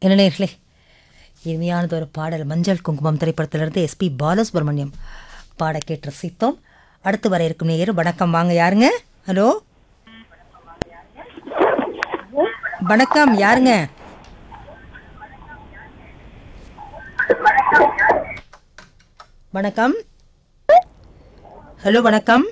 என்ன நேர்களே இனிமையானது ஒரு பாடல் மஞ்சள் குங்குமம் திரைப்படத்திலிருந்து எஸ்பி பாலசுப்ரமணியம் பாட கேட்டு ரசித்தோம் அடுத்து வர இருக்கும் நேயர் வணக்கம் வாங்க யாருங்க ஹலோ வணக்கம் யாருங்க வணக்கம் ஹலோ வணக்கம்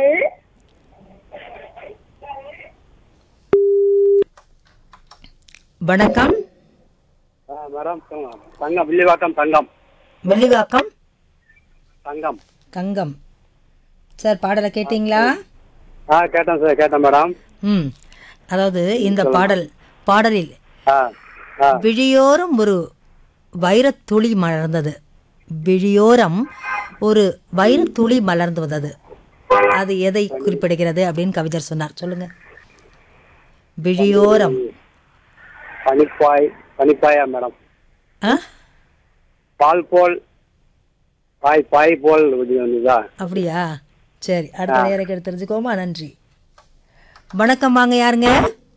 வணக்கம் ஆ, மேடம் தங்கம் தங்கம் வில்லிவாக்கம் தங்கம் வெள்ளிவாக்கம் தங்கம் கங்கம் சார் பாடலை கேட்டிங்களா ஆ கேட்டேன் சார் கேட்டேன் மேடம் ம் அதாவது இந்த பாடல் பாடலில் ஆ ஆ விழியோரம் ஒரு வைரத்துளி மலர்ந்தது விழியோரம் ஒரு வைரத்துளி மலர்ந்து வந்தது அது எதை குறிப்பிடுகிறது அப்படின்னு கவிஞர் சொன்னார் சொல்லுங்க விழியோரம் பனிப்பாய் பனிப்பாயா மேடம் ஆ பால் போல் பாய் பாய் போல் இது வந்துதா அப்படியா சரி அடுத்த நேரம் எடுத்து தெரிஞ்சுக்கோமா நன்றி வணக்கம் வாங்க யாருங்க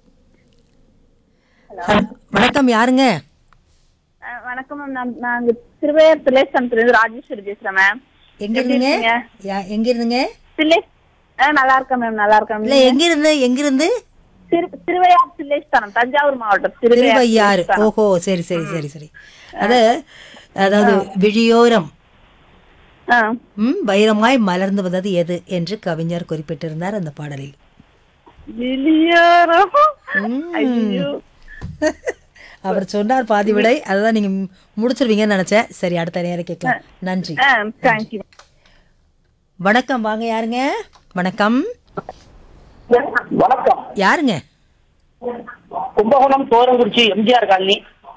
ஹலோ, வணக்கம் யாருங்க ஆ, வணக்கம் மேம் நான் நாங்க திருவையார் திலேசனத்துல ராஜேஸ்வரி பேசுறேன் மேம் எங்க இருந்துங்க இருக்கீங்க? யா- எங்க இருந்துங்க தில்லே ஆ நல்லா இருக்கேன் மேம் நல்லா இருக்கேன் இல்ல எங்க இருந்து எங்க இருந்து திரு திருவையார் தில்லேஸ்தானம் தஞ்சாவூர் மாவட்டம் திருவையாறு தில்லேஸ்தானம். ஓஹோ சரி சரி சரி சரி அது அதாவது விழியோரம் ஆ ம் வைரமாய் மலர்ந்து வந்தது எது என்று கவிஞர் குறிப்பிட்டிருந்தார் அந்த பாடலில் விழியோரம் ம். ஐயோ அவர் சொன்னார் பாதி விடை அதுதான் நீங்க ம் முடிச்சிருவீங்கன்னு நினைச்சேன் சரி அடுத்த நேரம் கேட்கலாம் நன்றி ஆ தேங்க்யூ வணக்கம் வாங்க யாருங்க வணக்கம் வணக்கம் யாருங்க கும்பகோணம் தோரங்குறிச்சி MGR colony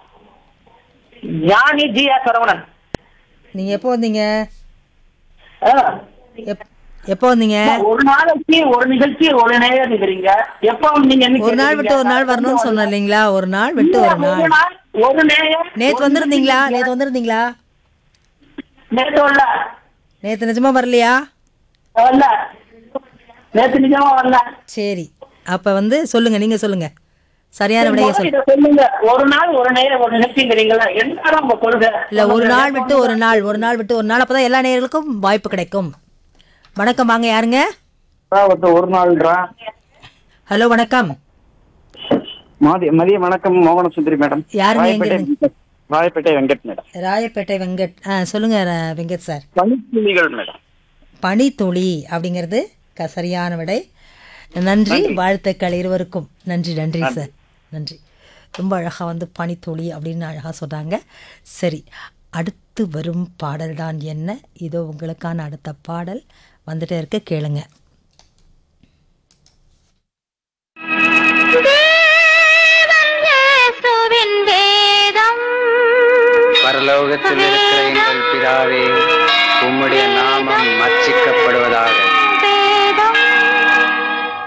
Gnani G R Saravanan நீங்க எப்போ வந்தீங்க ஆ, எப்- எப்போ வந்தீங்க ஒரு நாளைக்கு ஒரு நிகழ்ச்சி ஒரு நேரம் இருக்கிறீங்க எப்ப நீங்க என்னைக்கு ஒரு நாள் விட்டு ஒரு நாள் வரணும்னு சொன்னேன் இல்லைங்களா ஒரு நாள் விட்டு ஒரு நாள் ஒரு நாள் ஒரு நேரம் நேத்து வந்திருந்தீங்களா நேத்து வந்திருந்தீங்களா நேற்று வரல நேத்து நிஜமா வரலையா வரல நேற்று நிஜமா வரல சரி அப்ப வந்து சொல்லுங்க நீங்க சொல்லுங்க சரியான விடையை முதல்ல சொல்லுங்க இதை சொல்லுங்க ஒரு நாள் ஒரு நேரம் ஒரு நிகழ்ச்சிங்கிறீங்களா என்ன உங்க கொள்கை இல்ல ஒரு நாள் விட்டு ஒரு நாள் ஒரு நாள் விட்டு ஒரு நாள் அப்பதான் எல்லா நேயர்களுக்கும் வாய்ப்பு கிடைக்கும் வணக்கம் வாங்க யாருங்க ஒரு நாள்ன்றான் ஹலோ வணக்கம் மதிய மதிய வணக்கம் மோகன சுந்தரி மேடம் யாருங்க எங்க ராயப்பேட்டை இருந்து? வெங்கட். ராயப்பேட்டை வெங்கட் மேடம் ராயப்பேட்டை வெங்கட் ஆ சொல்லுங்க ர- வெங்கட் சார் பனித்துளிகள் மேடம் பனித்துளி அப்படிங்கிறது க சரியான விடை நன்றி வாழ்த்துக்கள் இருவருக்கும் நன்றி நன்றி சார் நன்றி ரொம்ப அழகாக வந்து பனித்துளி அப்படின்னு அழகாக சொன்னாங்க சரி அடுத்து வரும் பாடல் தான் என்ன இதோ உங்களுக்கான அடுத்த பாடல் வந்துட்டே இருக்க கேளுங்க பரலோகத்தில் இருக்கிற எங்கள் பிதாவே உம்முடைய நாமம் அர்ச்சிக்கப்படுவதாக